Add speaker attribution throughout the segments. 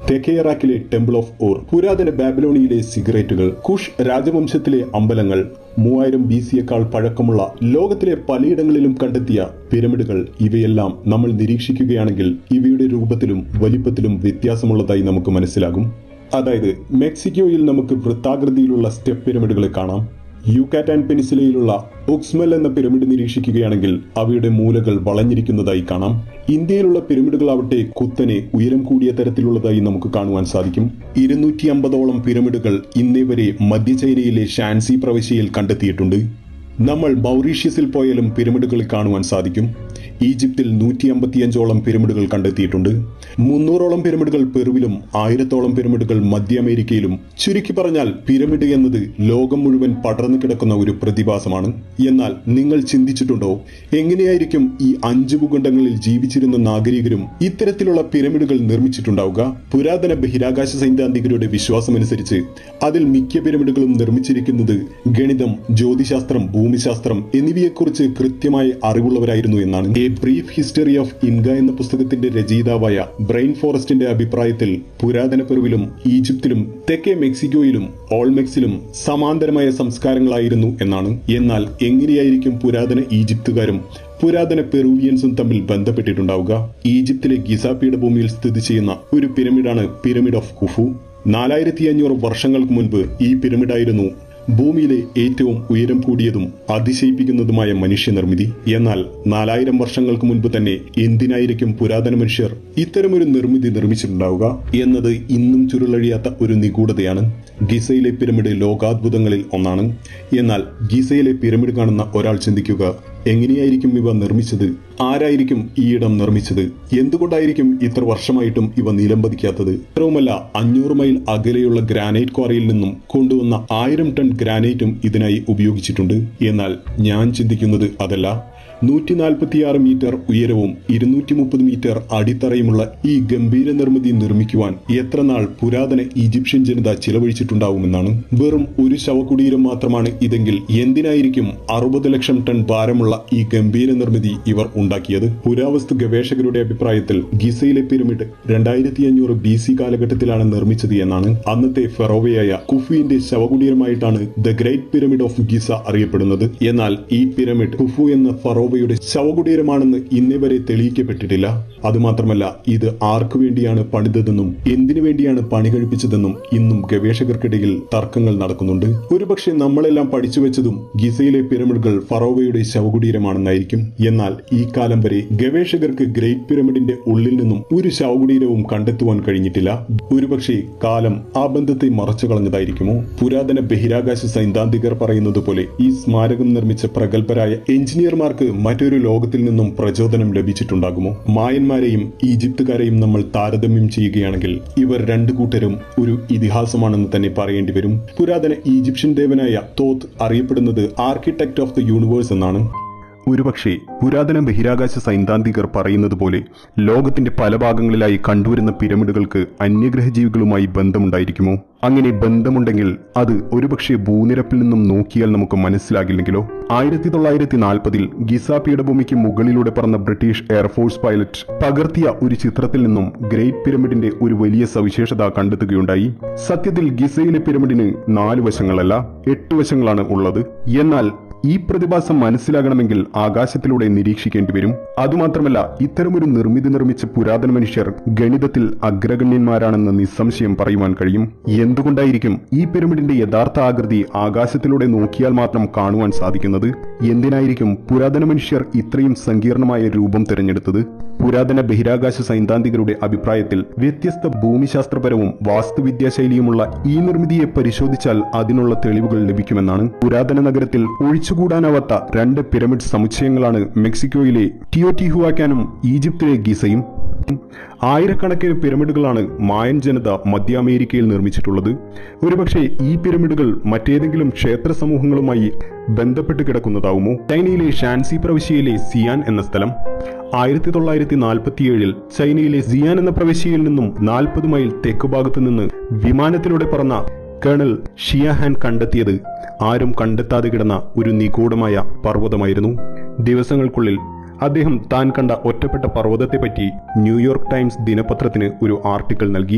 Speaker 1: തെക്കേ ഇറാഖിലെ temple of or പുരാതന ബാബിലോണിയിലെ സിഗരറ്റുകൾ കുഷ് രാജവംശത്തിലെ അമ്പലങ്ങൾ മൂവായിരം ബി സിയേക്കാൾ പഴക്കമുള്ള ലോകത്തിലെ പലയിടങ്ങളിലും കണ്ടെത്തിയ പിരമിഡുകൾ ഇവയെല്ലാം നമ്മൾ നിരീക്ഷിക്കുകയാണെങ്കിൽ ഇവയുടെ രൂപത്തിലും വലിപ്പത്തിലും വ്യത്യാസമുള്ളതായി നമുക്ക് മനസ്സിലാകും അതായത് മെക്സിക്കോയിൽ നമുക്ക് വൃത്താകൃതിയിലുള്ള സ്റ്റെപ്പ് പിരമിഡുകളെ കാണാം യുക്കാറ്റാൻ പെനിസിലയിലുള്ള ഒക്സ്മൽ എന്ന പിരമിഡ് നിരീക്ഷിക്കുകയാണെങ്കിൽ അവയുടെ മൂലകൾ വളഞ്ഞിരിക്കുന്നതായി കാണാം ഇന്ത്യയിലുള്ള പിരമിഡുകളാവട്ടെ കുത്തനെ ഉയരം കൂടിയ തരത്തിലുള്ളതായി നമുക്ക് കാണുവാൻ സാധിക്കും ഇരുന്നൂറ്റി അമ്പതോളം പിരമിഡുകൾ ഇന്നേ വരെ മധ്യ ചൈനയിലെ ഷാൻസി പ്രവിശ്യയിൽ കണ്ടെത്തിയിട്ടുണ്ട് നമ്മൾ മൗറീഷ്യസിൽ പോയാലും പിരമിഡുകൾ കാണുവാൻ സാധിക്കും ഈജിപ്തിൽ നൂറ്റി അമ്പത്തിയഞ്ചോളം പിരമിഡുകൾ കണ്ടെത്തിയിട്ടുണ്ട് മുന്നൂറോളം പിരമിഡുകൾ പെറുവിലും ആയിരത്തോളം പിരമിഡുകൾ മധ്യ അമേരിക്കയിലും ചുരുക്കി പറഞ്ഞാൽ പിരമിഡ് എന്നത് ലോകം മുഴുവൻ പടർന്നു കിടക്കുന്ന ഒരു പ്രതിഭാസമാണ് എന്നാൽ നിങ്ങൾ ചിന്തിച്ചിട്ടുണ്ടോ എങ്ങനെയായിരിക്കും ഈ അഞ്ചു ഭൂഖണ്ഡങ്ങളിൽ ജീവിച്ചിരുന്ന നാഗരികരും ഇത്തരത്തിലുള്ള പിരമിഡുകൾ നിർമ്മിച്ചിട്ടുണ്ടാവുക പുരാതന ബഹിരാകാശ സൈദ്ധാന്തികരുടെ വിശ്വാസമനുസരിച്ച് അതിൽ മിക്ക പിരമിഡുകളും നിർമ്മിച്ചിരിക്കുന്നത് ഗണിതം ജ്യോതിശാസ്ത്രം ഭൂമിശാസ്ത്രം എന്നിവയെക്കുറിച്ച് കൃത്യമായ അറിവുള്ളവരായിരുന്നു എന്നാണ് a brief history of Inca എന്ന പുസ്തകത്തിന്റെ രചയിതാവായ ബ്രെയിൻ ഫോറസ്റ്റിന്റെ അഭിപ്രായത്തിൽ പുരാതന പെറുവിലും ഈജിപ്തിലും തെക്കേ മെക്സിക്കോയിലും ഓൾമെക്സിലും സമാന്തരമായ സംസ്കാരങ്ങളായിരുന്നു എന്നാണ് എന്നാൽ എങ്ങനെയായിരിക്കും പുരാതന ഈജിപ്തുകാരും പുരാതന പെറൂവിയൻസും തമ്മിൽ ബന്ധപ്പെട്ടിട്ടുണ്ടാവുക ഈജിപ്തിലെ ഗിസ പീഠഭൂമിയിൽ സ്ഥിതി ചെയ്യുന്ന ഒരു പിരമിഡാണ് പിരമിഡ് ഓഫ് കുഫു നാലായിരത്തി അഞ്ഞൂറ് വർഷങ്ങൾക്ക് മുൻപ് ഈ പിരമിഡായിരുന്നു ഭൂമിയിലെ ഏറ്റവും ഉയരം കൂടിയതും അതിശയിപ്പിക്കുന്നതുമായ മനുഷ്യനിർമ്മിതി എന്നാൽ നാലായിരം വർഷങ്ങൾക്ക് മുൻപ് തന്നെ എന്തിനായിരിക്കും പുരാതന മനുഷ്യർ ഇത്തരമൊരു നിർമ്മിതി നിർമ്മിച്ചിട്ടുണ്ടാവുക എന്നത് ഇന്നും ചുരുളഴിയാത്ത ഒരു നിഗൂഢതയാണ് ഗിസയിലെ പിരമിഡ് ലോകാത്ഭുതങ്ങളിൽ ഒന്നാണ് എന്നാൽ ഗിസയിലെ പിരമിഡ് കാണുന്ന ഒരാൾ ചിന്തിക്കുക എങ്ങനെയായിരിക്കും ഇവ നിർമ്മിച്ചത് ആരായിരിക്കും ഈ ഇടം നിർമ്മിച്ചത് എന്തുകൊണ്ടായിരിക്കും ഇത്ര വർഷമായിട്ടും ഇവ നിലംപതിക്കാത്തത് ഇത്രവുമല്ല അഞ്ഞൂറ് മൈൽ അകലെയുള്ള ഗ്രാനൈറ്റ് ക്വാറിയിൽ നിന്നും കൊണ്ടുവന്ന ആയിരം ടൺ ഗ്രാനൈറ്റും ഇതിനായി ഉപയോഗിച്ചിട്ടുണ്ട് എന്നാൽ ഞാൻ ചിന്തിക്കുന്നത് അതല്ല നൂറ്റി നാൽപ്പത്തിയാറ് മീറ്റർ ഉയരവും ഇരുന്നൂറ്റി മുപ്പത് മീറ്റർ അടിത്തറയുമുള്ള ഈ ഗംഭീര നിർമ്മിതി നിർമ്മിക്കുവാൻ എത്ര നാൾ പുരാതന ഈജിപ്ഷ്യൻ ജനത ചിലവഴിച്ചിട്ടുണ്ടാവുമെന്നാണ് വെറും ഒരു ശവകുടീരം മാത്രമാണ് ഇതെങ്കിൽ എന്തിനായിരിക്കും അറുപത് ലക്ഷം ടൺ ഭാരമുള്ള ഈ ഗംഭീര നിർമ്മിതി ഇവർ ഉണ്ടാക്കിയത് പുരാവസ്തു ഗവേഷകരുടെ അഭിപ്രായത്തിൽ ഗിസയിലെ പിരമിഡ് രണ്ടായിരത്തി അഞ്ഞൂറ് ബി സി കാലഘട്ടത്തിലാണ് നിർമ്മിച്ചത് എന്നാണ് അന്നത്തെ ഫെറോവയായ കുഫുവിന്റെ ശവകുടീരമായിട്ടാണ് the great pyramid of Giza അറിയപ്പെടുന്നത് എന്നാൽ ഈ പിരമിഡ് കുഫു എന്ന ഫറോവയുടെ ശവകുടീരമാണെന്ന് ഇന്നേ വരെ തെളിയിക്കപ്പെട്ടിട്ടില്ല അതുമാത്രമല്ല ഇത് ആർക്കു വേണ്ടിയാണ് പണിതതെന്നും എന്തിനു വേണ്ടിയാണ് പണി കഴിപ്പിച്ചതെന്നും ഇന്നും ഗവേഷകർക്കിടയിൽ തർക്കങ്ങൾ നടക്കുന്നുണ്ട് ഒരുപക്ഷെ നമ്മളെല്ലാം പഠിച്ചു വെച്ചതും ഗിസയിലെ പിരമിഡുകൾ ഫറോവയുടെ ശവകുടീരമാണെന്നായിരിക്കും എന്നാൽ ഈ കാലം വരെ ഗവേഷകർക്ക് ഗ്രേറ്റ് പിരമിഡിന്റെ ഉള്ളിൽ നിന്നും ഒരു ശവകുടീരവും കണ്ടെത്തുവാൻ കഴിഞ്ഞിട്ടില്ല ഒരുപക്ഷെ കാലം ആ ബന്ധത്തെ മറച്ചു കളഞ്ഞതായിരിക്കുമോ പുരാതന ബഹിരാകാശ സൈദ്ധാന്തികർ പറയുന്നത് പോലെ ഈ സ്മാരകം നിർമ്മിച്ച പ്രഗത്ഭരായ എഞ്ചിനീയർമാർക്ക് മറ്റൊരു ലോകത്തിൽ നിന്നും പ്രചോദനം ലഭിച്ചിട്ടുണ്ടാകുമോ മായന്മാരെയും ഈജിപ്തുകാരെയും നമ്മൾ താരതമ്യം ചെയ്യുകയാണെങ്കിൽ ഇവർ രണ്ടു കൂട്ടരും ഒരു ഇതിഹാസമാണെന്ന് തന്നെ പറയേണ്ടി വരും പുരാതന ഈജിപ്ഷ്യൻ ദേവനായ തോത്ത് അറിയപ്പെടുന്നത് ആർക്കിടെക്ട് ഓഫ് ദ യൂണിവേഴ്സ് എന്നാണ് ഒരുപക്ഷെ പുരാതന ബഹിരാകാശ സൈദ്ധാന്തികർ പറയുന്നത് പോലെ ലോകത്തിന്റെ പല ഭാഗങ്ങളിലായി കണ്ടുവരുന്ന പിരമിഡുകൾക്ക് അന്യഗ്രഹ ജീവികളുമായി ബന്ധമുണ്ടായിരിക്കുമോ അങ്ങനെ ബന്ധമുണ്ടെങ്കിൽ അത് ഒരുപക്ഷെ ഭൂനിരപ്പിൽ നിന്നും നോക്കിയാൽ നമുക്ക് മനസ്സിലാകില്ലെങ്കിലോ ആയിരത്തി തൊള്ളായിരത്തി നാൽപ്പതിൽ ഗിസ പീഠഭൂമിക്ക് മുകളിലൂടെ പറന്ന ബ്രിട്ടീഷ് എയർഫോഴ്സ് പൈലറ്റ് പകർത്തിയ ഒരു ചിത്രത്തിൽ നിന്നും ഗ്രേറ്റ് പിരമിഡിന്റെ ഒരു വലിയ സവിശേഷത കണ്ടെത്തുകയുണ്ടായി സത്യത്തിൽ ഗിസയിലെ പിരമിഡിന് നാല് വശങ്ങളല്ല എട്ട് വശങ്ങളാണ് ഉള്ളത് എന്നാൽ ഈ പ്രതിഭാസം മനസ്സിലാകണമെങ്കിൽ ആകാശത്തിലൂടെ നിരീക്ഷിക്കേണ്ടി വരും അതുമാത്രമല്ല ഇത്തരമൊരു നിർമ്മിതി നിർമ്മിച്ച പുരാതന മനുഷ്യർ ഗണിതത്തിൽ അഗ്രഗണ്യന്മാരാണെന്ന് നിസ്സംശയം പറയുവാൻ കഴിയും എന്തുകൊണ്ടായിരിക്കും ഈ പിരമിഡിന്റെ യഥാർത്ഥ ആകൃതി ആകാശത്തിലൂടെ നോക്കിയാൽ മാത്രം കാണുവാൻ സാധിക്കുന്നത് എന്തിനായിരിക്കും പുരാതന മനുഷ്യർ ഇത്രയും സങ്കീർണമായ രൂപം തിരഞ്ഞെടുത്തത് പുരാതന ബഹിരാകാശ സൈദ്ധാന്തികരുടെ അഭിപ്രായത്തിൽ വ്യത്യസ്ത ഭൂമിശാസ്ത്രപരവും വാസ്തുവിദ്യാശൈലിയുമുള്ള ഈ നിർമ്മിതിയെ പരിശോധിച്ചാൽ അതിനുള്ള തെളിവുകൾ ലഭിക്കുമെന്നാണ് പുരാതന നഗരത്തിൽ ഒഴിച്ചുകൂടാനാവാത്ത രണ്ട് പിരമിഡ് സമുച്ചയങ്ങളാണ് മെക്സിക്കോയിലെ ടിയോറ്റിഹുവാക്കാനും ഈജിപ്തിലെ ഗീസയും ആയിരക്കണക്കിന് പിരമിഡുകളാണ് മായൻ ജനത മധ്യ അമേരിക്കയിൽ നിർമ്മിച്ചിട്ടുള്ളത് ഒരുപക്ഷെ ഈ പിരമിഡുകൾ മറ്റേതെങ്കിലും ക്ഷേത്ര സമൂഹങ്ങളുമായി ബന്ധപ്പെട്ട് കിടക്കുന്നതാവുമോ ചൈനയിലെ ഷാൻസി പ്രവിശ്യയിലെ സിയാൻ എന്ന സ്ഥലം ആയിരത്തി തൊള്ളായിരത്തി നാൽപ്പത്തിയേഴിൽ ചൈനയിലെ സിയാൻ എന്ന പ്രവിശ്യയിൽ നിന്നും നാൽപ്പത് മൈൽ തെക്കുഭാഗത്തു നിന്ന് വിമാനത്തിലൂടെ പറന്ന കേണൽ ഷിയാഹാൻ കണ്ടെത്തിയത് ആരും കണ്ടെത്താതെ കിടന്ന ഒരു നിഗൂഢമായ പർവ്വതമായിരുന്നു ദിവസങ്ങൾക്കുള്ളിൽ അദ്ദേഹം താൻ കണ്ട ഒറ്റപ്പെട്ട പർവ്വതത്തെപ്പറ്റി ന്യൂയോർക്ക് ടൈംസ് ദിനപത്രത്തിന് ഒരു ആർട്ടിക്കിൾ നൽകി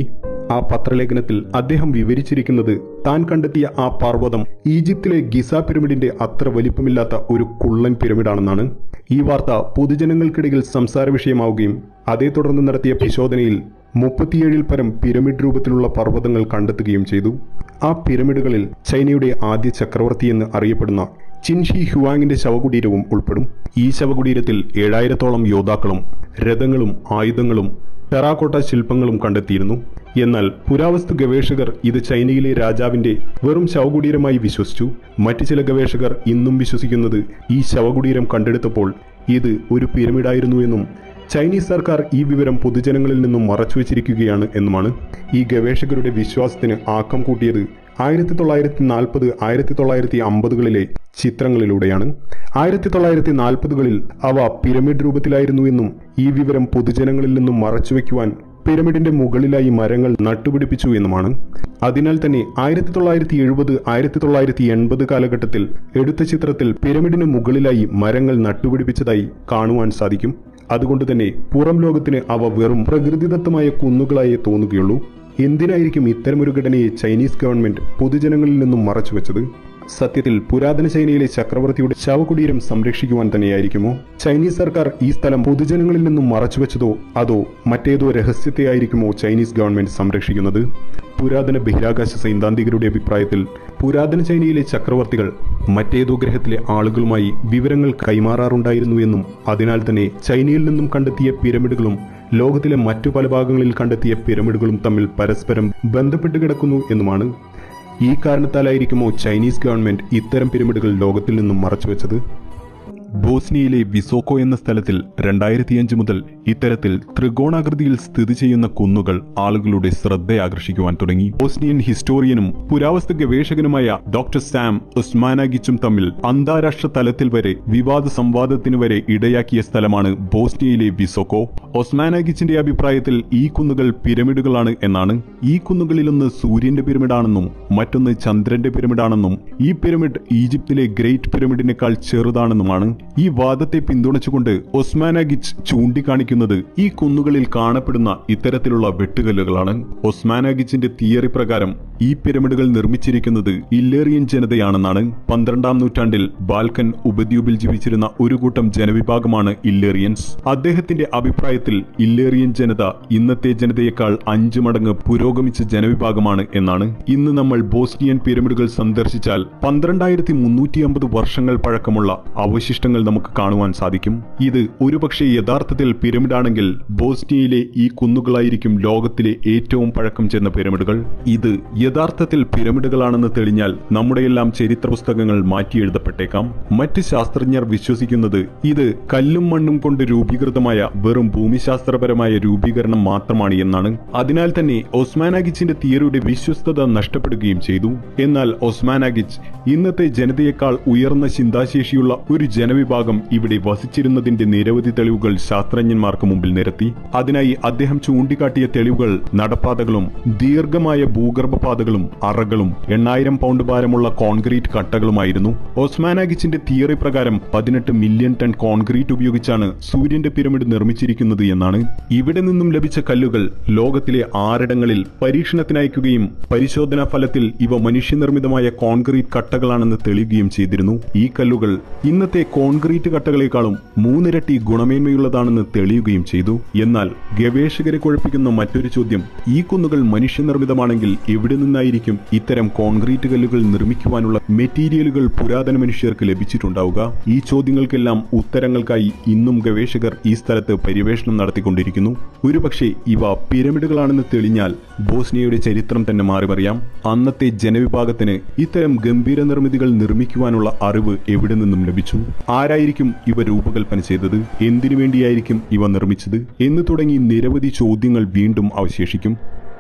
Speaker 1: ആ പത്രലേഖനത്തിൽ അദ്ദേഹം വിവരിച്ചിരിക്കുന്നത് താൻ കണ്ടെത്തിയ ആ പർവ്വതം ഈജിപ്തിലെ ഗിസ പിരമിഡിന്റെ അത്ര വലിപ്പമില്ലാത്ത ഒരു കുള്ളൻ പിരമിഡാണെന്നാണ് ഈ വാർത്ത പൊതുജനങ്ങൾക്കിടയിൽ സംസാര വിഷയമാവുകയും അതേ തുടർന്ന് നടത്തിയ പരിശോധനയിൽ മുപ്പത്തിയേഴിൽ പരം പിരമിഡ് രൂപത്തിലുള്ള പർവ്വതങ്ങൾ കണ്ടെത്തുകയും ചെയ്തു ആ പിരമിഡുകളിൽ ചൈനയുടെ ആദ്യ ചക്രവർത്തി എന്ന് അറിയപ്പെടുന്ന ചിൻഷി ഹുവാങ്ങിന്റെ ശവകുടീരവും ഉൾപ്പെടും ഈ ശവകുടീരത്തിൽ ഏഴായിരത്തോളം യോദ്ധാക്കളും രഥങ്ങളും ആയുധങ്ങളും ടെറാക്കോട്ട ശില്പങ്ങളും കണ്ടെത്തിയിരുന്നു എന്നാൽ പുരാവസ്തു ഗവേഷകർ ഇത് ചൈനയിലെ രാജാവിന്റെ വെറും ശവകുടീരമായി വിശ്വസിച്ചു മറ്റു ചില ഗവേഷകർ ഇന്നും വിശ്വസിക്കുന്നത് ഈ ശവകുടീരം കണ്ടെടുത്തപ്പോൾ ഇത് ഒരു പിരമിഡായിരുന്നു എന്നും ചൈനീസ് സർക്കാർ ഈ വിവരം പൊതുജനങ്ങളിൽ നിന്നും മറച്ചുവെച്ചിരിക്കുകയാണ് എന്നുമാണ് ഈ ഗവേഷകരുടെ വിശ്വാസത്തിന് ആക്കം കൂട്ടിയത് ആയിരത്തി തൊള്ളായിരത്തി നാൽപ്പത് ആയിരത്തി തൊള്ളായിരത്തി അമ്പതുകളിലെ ചിത്രങ്ങളിലൂടെയാണ് ആയിരത്തി തൊള്ളായിരത്തി നാൽപ്പതുകളിൽ അവ പിരമിഡ് രൂപത്തിലായിരുന്നു എന്നും ഈ വിവരം പൊതുജനങ്ങളിൽ നിന്നും മറച്ചുവെക്കുവാൻ പിരമിഡിന്റെ മുകളിലായി മരങ്ങൾ നട്ടുപിടിപ്പിച്ചു എന്നുമാണ് അതിനാൽ തന്നെ ആയിരത്തി തൊള്ളായിരത്തി എഴുപത് ആയിരത്തി തൊള്ളായിരത്തി എൺപത് കാലഘട്ടത്തിൽ എടുത്ത ചിത്രത്തിൽ പിരമിഡിന് മുകളിലായി മരങ്ങൾ നട്ടുപിടിപ്പിച്ചതായി കാണുവാൻ സാധിക്കും അതുകൊണ്ട് തന്നെ പുറം ലോകത്തിന് അവ വെറും പ്രകൃതിദത്തമായ കുന്നുകളായേ തോന്നുകയുള്ളൂ എന്തിനായിരിക്കും ഇത്തരമൊരു ഘടനയെ ചൈനീസ് ഗവൺമെന്റ് പൊതുജനങ്ങളിൽ നിന്നും മറച്ചുവെച്ചത് സത്യത്തിൽ പുരാതന ചൈനയിലെ ചക്രവർത്തിയുടെ ശവകുടീരം സംരക്ഷിക്കുവാൻ തന്നെയായിരിക്കുമോ ചൈനീസ് സർക്കാർ ഈ സ്ഥലം പൊതുജനങ്ങളിൽ നിന്നും മറച്ചുവെച്ചതോ അതോ മറ്റേതോ രഹസ്യത്തെയായിരിക്കുമോ ചൈനീസ് ഗവൺമെന്റ് സംരക്ഷിക്കുന്നത് പുരാതന ബഹിരാകാശ സൈദ്ധാന്തികരുടെ അഭിപ്രായത്തിൽ പുരാതന ചൈനയിലെ ചക്രവർത്തികൾ മറ്റേതോ ഗ്രഹത്തിലെ ആളുകളുമായി വിവരങ്ങൾ കൈമാറാറുണ്ടായിരുന്നു എന്നും അതിനാൽ തന്നെ ചൈനയിൽ നിന്നും കണ്ടെത്തിയ പിരമിഡുകളും ലോകത്തിലെ മറ്റു പല ഭാഗങ്ങളിൽ കണ്ടെത്തിയ പിരമിഡുകളും തമ്മിൽ പരസ്പരം ബന്ധപ്പെട്ട് കിടക്കുന്നു എന്നുമാണ് ഈ കാരണത്താലായിരിക്കുമോ ചൈനീസ് ഗവൺമെന്റ് ഇത്തരം പിരമിഡുകൾ ലോകത്തിൽ നിന്നും മറച്ചുവെച്ചത് ബോസ്നിയയിലെ വിസോക്കോ എന്ന സ്ഥലത്തിൽ രണ്ടായിരത്തിയഞ്ച് മുതൽ ഇത്തരത്തിൽ ത്രികോണാകൃതിയിൽ സ്ഥിതി ചെയ്യുന്ന കുന്നുകൾ ആളുകളുടെ ശ്രദ്ധയാകർഷിക്കുവാൻ തുടങ്ങി ബോസ്നിയൻ ഹിസ്റ്റോറിയനും പുരാവസ്തു ഗവേഷകനുമായ ഡോക്ടർ സാം ഉസ്മാനാഗിച്ചും തമ്മിൽ അന്താരാഷ്ട്ര തലത്തിൽ വരെ വിവാദ സംവാദത്തിന് വരെ ഇടയാക്കിയ സ്ഥലമാണ് ബോസ്നിയയിലെ വിസോക്കോ ഒസ്മാനാഗിച്ചിന്റെ അഭിപ്രായത്തിൽ ഈ കുന്നുകൾ പിരമിഡുകളാണ് എന്നാണ് ഈ കുന്നുകളിലൊന്ന് സൂര്യന്റെ പിരമിഡാണെന്നും മറ്റൊന്ന് ചന്ദ്രന്റെ പിരമിഡാണെന്നും ഈ പിരമിഡ് ഈജിപ്തിലെ ഗ്രേറ്റ് പിരമിഡിനേക്കാൾ ചെറുതാണെന്നുമാണ് ഈ വാദത്തെ പിന്തുണച്ചുകൊണ്ട് ഒസ്മാനാഗിച്ച് ചൂണ്ടിക്കാണിക്കുന്നത് ഈ കുന്നുകളിൽ കാണപ്പെടുന്ന ഇത്തരത്തിലുള്ള വെട്ടുകല്ലുകളാണ് ഒസ്മാനാഗിച്ചിന്റെ തിയറി പ്രകാരം ഈ പിരമിഡുകൾ നിർമ്മിച്ചിരിക്കുന്നത് ഇല്ലേറിയൻ ജനതയാണെന്നാണ് പന്ത്രണ്ടാം നൂറ്റാണ്ടിൽ ബാൽക്കൻ ഉപദ്വീപിൽ ജീവിച്ചിരുന്ന ഒരു കൂട്ടം ജനവിഭാഗമാണ് ഇല്ലേറിയൻസ് അദ്ദേഹത്തിന്റെ അഭിപ്രായത്തിൽ ഇല്ലേറിയൻ ജനത ഇന്നത്തെ ജനതയേക്കാൾ അഞ്ചു മടങ്ങ് പുരോഗമിച്ച ജനവിഭാഗമാണ് എന്നാണ് ഇന്ന് നമ്മൾ ബോസ്നിയൻ പിരമിഡുകൾ സന്ദർശിച്ചാൽ പന്ത്രണ്ടായിരത്തി മുന്നൂറ്റി അമ്പത് വർഷങ്ങൾ പഴക്കമുള്ള അവശിഷ്ടങ്ങൾ നമുക്ക് കാണുവാൻ സാധിക്കും ഇത് ഒരുപക്ഷെ യഥാർത്ഥത്തിൽ പിരമിഡാണെങ്കിൽ ബോസ്നിയയിലെ ഈ കുന്നുകളായിരിക്കും ലോകത്തിലെ ഏറ്റവും പഴക്കം ചെന്ന പിരമിഡുകൾ ഇത് യഥാർത്ഥത്തിൽ പിരമിഡുകളാണെന്ന് തെളിഞ്ഞാൽ നമ്മുടെയെല്ലാം ചരിത്ര പുസ്തകങ്ങൾ മാറ്റിയെഴുതപ്പെട്ടേക്കാം മറ്റ് ശാസ്ത്രജ്ഞർ വിശ്വസിക്കുന്നത് ഇത് കല്ലും മണ്ണും കൊണ്ട് രൂപീകൃതമായ വെറും ഭൂമിശാസ്ത്രപരമായ രൂപീകരണം മാത്രമാണ് എന്നാണ് അതിനാൽ തന്നെ ഒസ്മാനാഗിച്ചിന്റെ തിയറിയുടെ വിശ്വസ്തത നഷ്ടപ്പെടുകയും ചെയ്തു എന്നാൽ ഒസ്മാനാഗിച്ച് ഇന്നത്തെ ജനതയേക്കാൾ ഉയർന്ന ചിന്താശേഷിയുള്ള ഒരു ജനവിഭാഗം ഇവിടെ വസിച്ചിരുന്നതിന്റെ നിരവധി തെളിവുകൾ ശാസ്ത്രജ്ഞന്മാർക്ക് മുമ്പിൽ നിരത്തി അതിനായി അദ്ദേഹം ചൂണ്ടിക്കാട്ടിയ തെളിവുകൾ നടപ്പാതകളും ദീർഘമായ ഭൂഗർഭപാതകളും അറകളും എണ്ണായിരം പൗണ്ട് ഭാരമുള്ള കോൺക്രീറ്റ് കട്ടകളുമായിരുന്നു ഒസ്മാനാഗിച്ചിന്റെ തിയറി പ്രകാരം പതിനെട്ട് മില്യൺ ടൺ കോൺക്രീറ്റ് ഉപയോഗിച്ചാണ് സൂര്യന്റെ പിരമിഡ് നിർമ്മിച്ചിരിക്കുന്നത് എന്നാണ് ഇവിടെ നിന്നും ലഭിച്ച കല്ലുകൾ ലോകത്തിലെ ആറിടങ്ങളിൽ പരീക്ഷണത്തിനയക്കുകയും പരിശോധനാ ഫലത്തിൽ ഇവ മനുഷ്യനിർമ്മിതമായ കോൺക്രീറ്റ് കട്ടകളാണെന്ന് തെളിയുകയും ചെയ്തിരുന്നു ഈ കല്ലുകൾ ഇന്നത്തെ കോൺക്രീറ്റ് കട്ടകളെക്കാളും മൂന്നിരട്ടി ഗുണമേന്മയുള്ളതാണെന്ന് തെളിയുകയും ചെയ്തു എന്നാൽ ഗവേഷകരെ കുഴപ്പിക്കുന്ന മറ്റൊരു ചോദ്യം ഈ കുന്നുകൾ മനുഷ്യനിർമ്മിതമാണെങ്കിൽ എവിടെ നിന്നായിരിക്കും ഇത്തരം കോൺക്രീറ്റ് കല്ലുകൾ നിർമ്മിക്കുവാനുള്ള മെറ്റീരിയലുകൾ പുരാതന മനുഷ്യർക്ക് ലഭിച്ചിട്ടുണ്ടാവുക ഈ ചോദ്യങ്ങൾക്കെല്ലാം ഉത്തരങ്ങൾക്കായി ഇന്നും ഗവേഷകർ ഈ സ്ഥലത്ത് പര്യവേഷണം നടത്തിക്കൊണ്ടിരിക്കുന്നു ഒരുപക്ഷെ ഇവ പിരമിഡുകളാണെന്ന് തെളിഞ്ഞാൽ ബോസ്നിയയുടെ ചരിത്രം തന്നെ മാറിമറിയാം അന്നത്തെ ജനവിഭാഗത്തിന് ഇത്തരം ഗംഭീര നിർമ്മിതികൾ നിർമ്മിക്കുവാനുള്ള അറിവ് എവിടെ നിന്നും ലഭിച്ചു ആരായിരിക്കും ഇവ രൂപകൽപ്പന ചെയ്തത് എന്തിനു വേണ്ടിയായിരിക്കും ഇവ നിർമ്മിച്ചത് എന്ന് തുടങ്ങി നിരവധി ചോദ്യങ്ങൾ വീണ്ടും അവശേഷിക്കും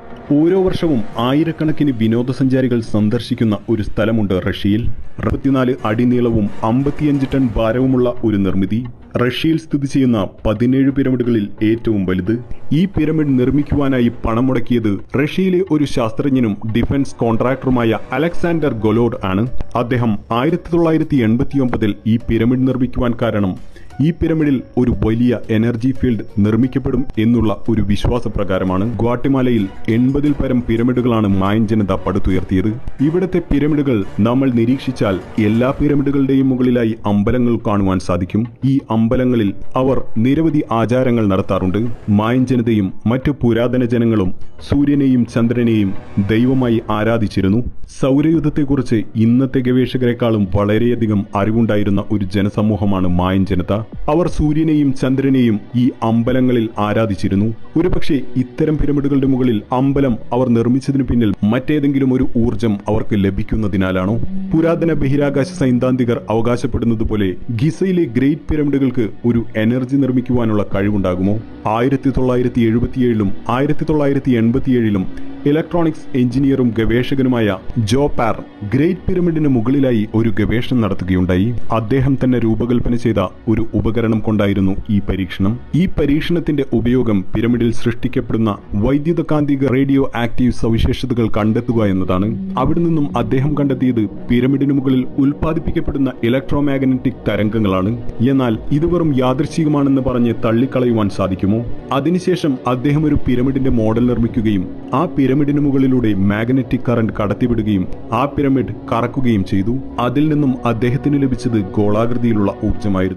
Speaker 1: ഓരോ വർഷവും ആയിരക്കണക്കിന് വിനോദസഞ്ചാരികൾ സന്ദർശിക്കുന്ന ഒരു സ്ഥലമുണ്ട് റഷ്യയിൽ അറുപത്തിനാല് അടി നീളവും അമ്പത്തിയഞ്ച് ടൺ ഭാരവുമുള്ള ഒരു നിർമ്മിതി റഷ്യയിൽ സ്ഥിതി ചെയ്യുന്ന പതിനേഴ് പിരമിഡുകളിൽ ഏറ്റവും വലുത് ഈ പിരമിഡ് നിർമ്മിക്കുവാനായി പണം മുടക്കിയത് റഷ്യയിലെ ഒരു ശാസ്ത്രജ്ഞനും ഡിഫൻസ് കോൺട്രാക്ടറുമായ അലക്സാണ്ടർ ഗൊലോഡ് ആണ് അദ്ദേഹം ആയിരത്തി തൊള്ളായിരത്തി എൺപത്തിയൊമ്പതിൽ ഈ പിരമിഡ് നിർമ്മിക്കുവാൻ കാരണം ഈ പിരമിഡിൽ ഒരു വലിയ എനർജി ഫീൽഡ് നിർമ്മിക്കപ്പെടും എന്നുള്ള ഒരു വിശ്വാസപ്രകാരമാണ് ഗ്വാട്ടിമാലയിൽ എൺപതിൽ പരം പിരമിഡുകളാണ് മായൻ ജനത പടുത്തുയർത്തിയത് ഇവിടത്തെ പിരമിഡുകൾ നമ്മൾ നിരീക്ഷിച്ചാൽ എല്ലാ പിരമിഡുകളുടെയും മുകളിലായി അമ്പലങ്ങൾ കാണുവാൻ സാധിക്കും ഈ അമ്പലങ്ങളിൽ അവർ നിരവധി ആചാരങ്ങൾ നടത്താറുണ്ട് മായൻ ജനതയും മറ്റു പുരാതന ജനങ്ങളും സൂര്യനെയും ചന്ദ്രനെയും ദൈവമായി ആരാധിച്ചിരുന്നു സൗരയുധത്തെക്കുറിച്ച് ഇന്നത്തെ ഗവേഷകരെക്കാളും വളരെയധികം അറിവുണ്ടായിരുന്ന ഒരു ജനസമൂഹമാണ് മായൻ ജനത അവർ സൂര്യനെയും ചന്ദ്രനെയും ഈ അമ്പലങ്ങളിൽ ആരാധിച്ചിരുന്നു ഒരുപക്ഷെ ഇത്തരം പിരമിഡുകളുടെ മുകളിൽ അമ്പലം അവർ നിർമ്മിച്ചതിനു പിന്നിൽ മറ്റേതെങ്കിലും ഒരു ഊർജം അവർക്ക് ലഭിക്കുന്നതിനാലാണോ പുരാതന ബഹിരാകാശ സൈദ്ധാന്തികർ അവകാശപ്പെടുന്നത് പോലെ ഗിസയിലെ ഗ്രേറ്റ് പിരമിഡുകൾക്ക് ഒരു എനർജി നിർമ്മിക്കുവാനുള്ള കഴിവുണ്ടാകുമോ ആയിരത്തി തൊള്ളായിരത്തി എഴുപത്തിയേഴിലും ആയിരത്തി തൊള്ളായിരത്തി എൺപത്തിയേഴിലും ഇലക്ട്രോണിക്സ് എഞ്ചിനീയറും ഗവേഷകനുമായ ജോ പാർ ഗ്രേറ്റ് പിരമിഡിന് മുകളിലായി ഒരു ഗവേഷണം നടത്തുകയുണ്ടായി അദ്ദേഹം തന്നെ രൂപകൽപ്പന ചെയ്ത ഒരു ഉപകരണം കൊണ്ടായിരുന്നു ഈ പരീക്ഷണം ഈ പരീക്ഷണത്തിന്റെ ഉപയോഗം പിരമിഡിൽ സൃഷ്ടിക്കപ്പെടുന്ന വൈദ്യുതകാന്തിക റേഡിയോ ആക്റ്റീവ് സവിശേഷതകൾ കണ്ടെത്തുക എന്നതാണ് അവിടെ നിന്നും അദ്ദേഹം കണ്ടെത്തിയത് പിരമിഡിന് മുകളിൽ ഉൽപ്പാദിപ്പിക്കപ്പെടുന്ന ഇലക്ട്രോമാഗ്നറ്റിക് തരംഗങ്ങളാണ് എന്നാൽ ഇത് വെറും യാദൃശ്ചികമാണെന്ന് പറഞ്ഞ് തള്ളിക്കളയുവാൻ സാധിക്കുമോ അതിനുശേഷം അദ്ദേഹം ഒരു പിരമിഡിന്റെ മോഡൽ നിർമ്മിക്കുകയും ആ പിരമിഡിന് മുകളിലൂടെ മാഗ്നറ്റിക് കറന്റ് കടത്തിവിടുകയും ആ പിരമിഡ് കറക്കുകയും ചെയ്തു അതിൽ നിന്നും അദ്ദേഹത്തിന് ലഭിച്ചത് ഗോളാകൃതിയിലുള്ള ഊർജ്ജമായിരുന്നു